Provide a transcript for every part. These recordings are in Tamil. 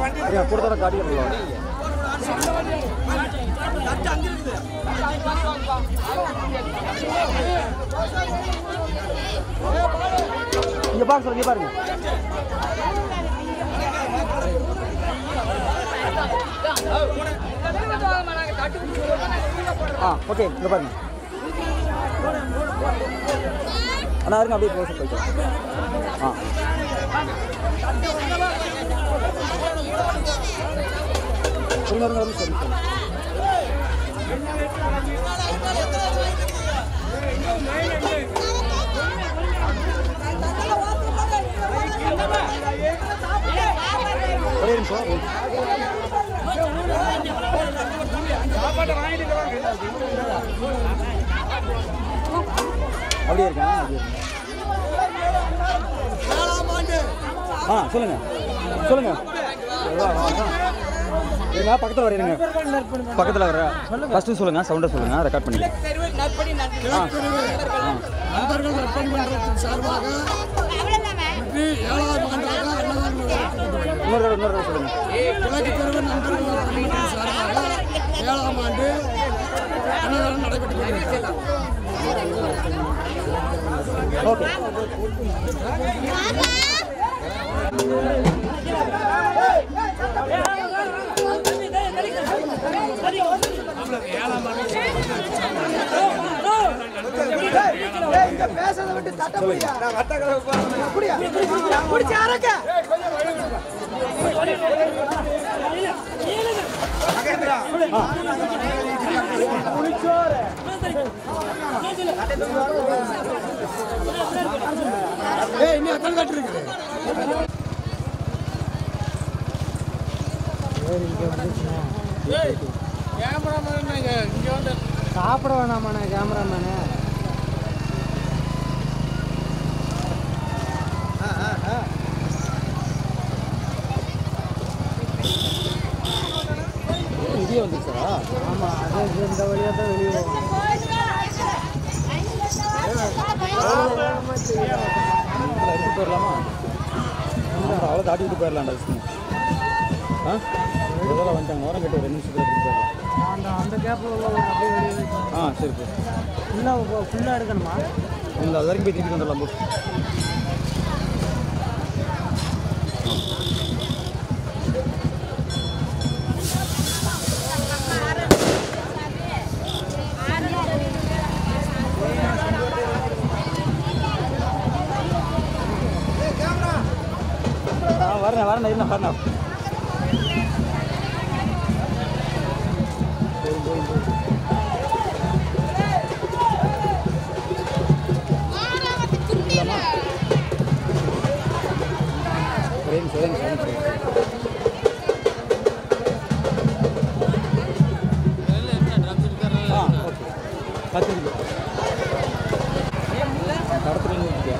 ஐயா கூட தர காடி வரலாம் இங்க பாருங்க சார் இங்க பாருங்க ஆ ஓகே இங்க பாருங்க அண்ணா இருங்க அப்படியே க்ளோஸ் போயிட்டு ஆ இருங்க இருங்க இருங்க சரி சரி ஒரே நிமிஷம் அப்படியே இருக்கேன் அப்படியே இருக்கேன். ஆ சொல்லுங்க சொல்லுங்க வா, வா, வா. இருங்க பக்கத்தில் வர இருங்க பக்கத்தில் வர ஃபஸ்ட்டு சொல்லுங்க சவுண்டை சொல்லுங்க ரெக்கார்ட் பண்ணிக்கலாம் ஆ நண்பர்கள் நற்பணி மன்றத்தின் சார்பாக வெற்றி ஏழாவது ஆண்டாக அன்னதானம் நடைபெற்றது. இன்னொரு தடவை இன்னொரு தடவை சொல்லுங்க கிழக்கு தெருவு நண்பர்கள் நற்பணி மன்றத்தின் சார்பாக ஏழாம் ஆண்டு அன்னதானம் நடைபெற்று கொண்டிருக்கிறது ஓகே ஏய் இன்னும் எத்தனை கட்டு இருக்குது சாப்பிட வேணாமாண்ணே கேமராமேனு இதே வந்துருச்சா ஆமாம் அது இந்த வழியாக தான் வெளியே போகும் இதில் எடுத்து போயிடலாமா அப்புறம் அவ்வளோ தாட்டி விட்டு போயிடலாம்டா விஷ்ணு ஆ இதெல்லாம் வந்துட்டாங்க ஓரம் கட்டி ஒரு ரெண்டு நிமிஷத்தில் எடுத்து போயிடலாம் அந்த அந்த கேப்பில் உள்ள அப்படியே வெளியே வைக்கணும் ஆ சரி போ ஃபுல்லாக ஃபுல்லாக எடுக்கணுமா இல்லை அது வரைக்கும் போய் திருப்பி வந்துடலாம் போ ஆ வரேன் வரேன் இருண்ணா வரேன் ஒரே நிமிஷம் ஒரே நிமிஷம் ஒரே நிமிஷம் ஆ ஓகே பத்து நிமிஷம் கடத்துல இருந்து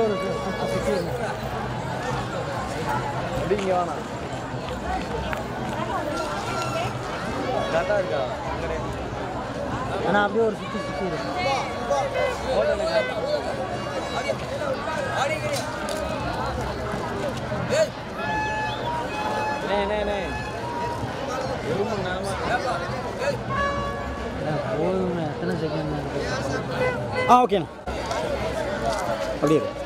ஒரு சுற்றி சுற்றிடுங்க அப்படி இங்கே வேணாம் கரெக்டாக இருக்கா ஆனால் அப்படியே ஒரு சுற்றி சுற்றிடுங்க நே நே நே போதுங்க எத்தனை செகண்ட் ஆ ஓகேண்ணா அப்படியே இரு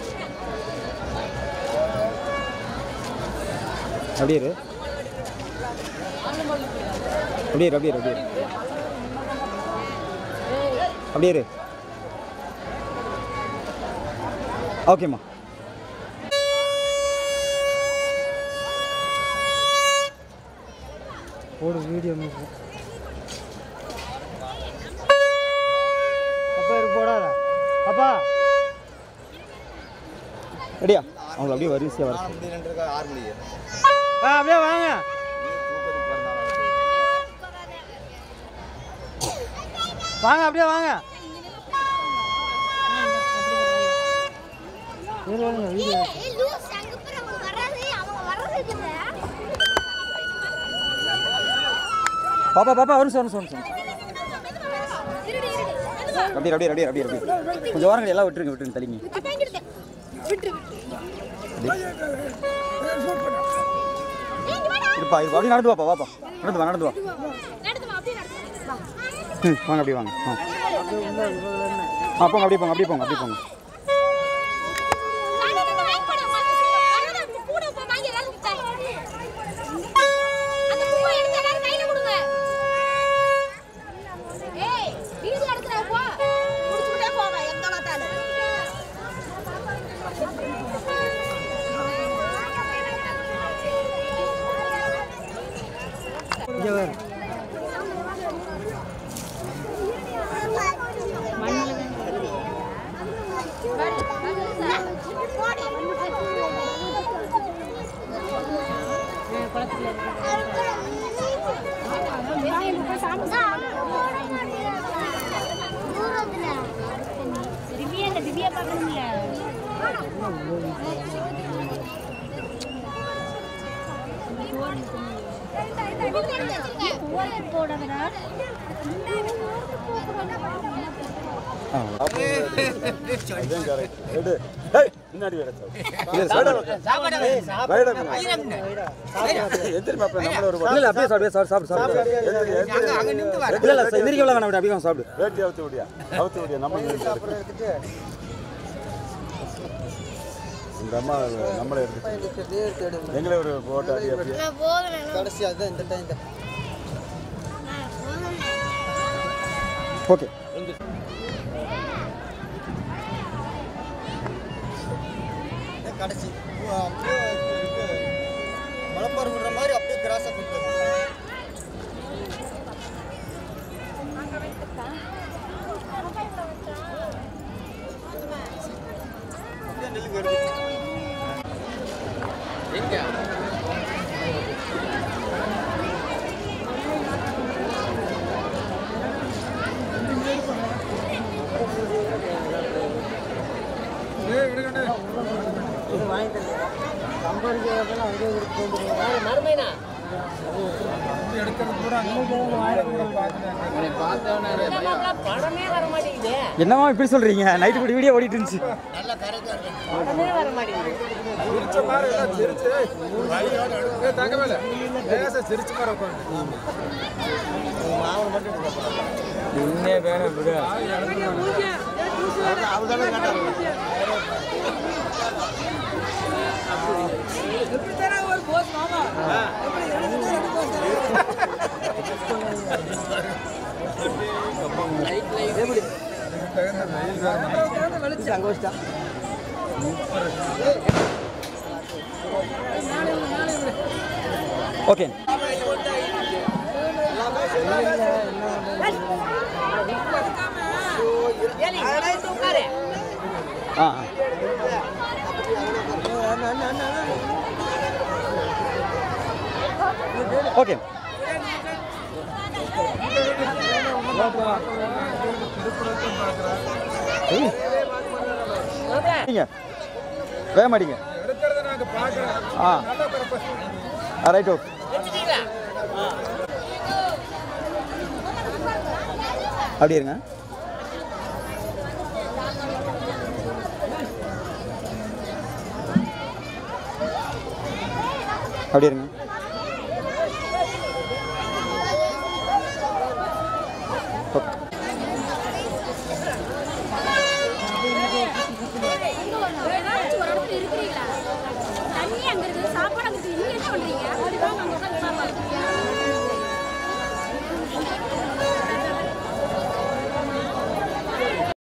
அப்படியே இரு அப்படியே இரு அப்படியே இரு அப்படியே இரு அப்படியே இரு ஓகேம்மா போடு வீடியோ மிஸ் அப்பா இரு போடாத அப்பா ரெடியா அவங்க அப்படியே வரிசையாக வர ஆ அப்படியே வாங்க வாங்க அப்படியே வாங்க இரு, இருங்க, வீடியோ ஏய், லூஸ், அங்க பாரு, அவங்க வர்றது, அவங்க வர்றது இல்ல. பாப்பா பாப்பா வரும் சார் வரும் சார் இருடி, இருடி. மெதுவா. அப்படியே அப்படியே அப்படியே அப்படியே அப்படியே கொஞ்சம் ஓரங்கள் எல்லாம் விட்டுருங்க விட்டுருங்க தள்ளிங்க அப்பா இங்கிட்டு. விட்டு, விட்டு. ஏய், இங்க வாடா. இருப்பா இருப்பா அப்படியே நடந்து வாப்பா வாப்பா நடந்து வா நடந்து வா நடந்து வா, அப்படியே நடந்து வா. ம் வாங்க அப்படியே வாங்க ஆ ஆ போங்க அப்படியே போங்க அப்படியே போங்க அப்படியே போங்க நானே நின்னு வாங்கி போடு, அம்மா. வரணும், அப்படி கூட போ, வாங்கி ஏதாவது மிட்டாய். அந்த பூவை எடுத்து எல்லாரும் கையில கொடுங்க. ஏய், வீடியோ எடுக்கிறா, போ. குடிச்சுக்கிட்டே போங்க, எங்க பார்த்தாலும். இங்கே வேறு திவ்யா பார்க்கணும்ல போடாதடா ஆ முன்னாடி வேற இல்ல அப்படியே சாப்பிடு சாப்பிடு சாப்பிடு சாப்பிடு இல்ல இல்ல எந்திரிக்க வேணாம் வேணாம் அப்படியே சாப்பிடு வேட்டி அவுத்து விடியா அவுத்து விடியா நம்ம இந்த அம்மா நம்மளே எடுத்து எங்களே ஒரு போட்டோ அடி அப்படியே கடைசி அதுதான் இந்த டைம் தான் ஓகே கடைசி மலப்பாறு விடுற மாதிரி அப்படியே கிராஸாக கொடுத்தது இது வாங்கி தரல சம்பாதிக்கிறதெல்லாம் அங்கேயே கொடுத்து என்னம்மா இப்படி சொல்றீங்க நைட்டு கூட வீடியோ ஓடிட்டு இருந்துச்சு அங்கே வச்சுட்டா ஓகே ஆ ஆ. ஓகே ஏய். அடிங்க வேகம் அடிங்க ஆ ஆ ரைட் அவுட் அப்படி இருங்க அப்படி இருங்க ஓகே. ஏதாச்சும் ஒரு இடத்துல இருக்கிறீங்களா தண்ணி அங்க இருக்குது சாப்பாடு அங்க இருக்குது இங்க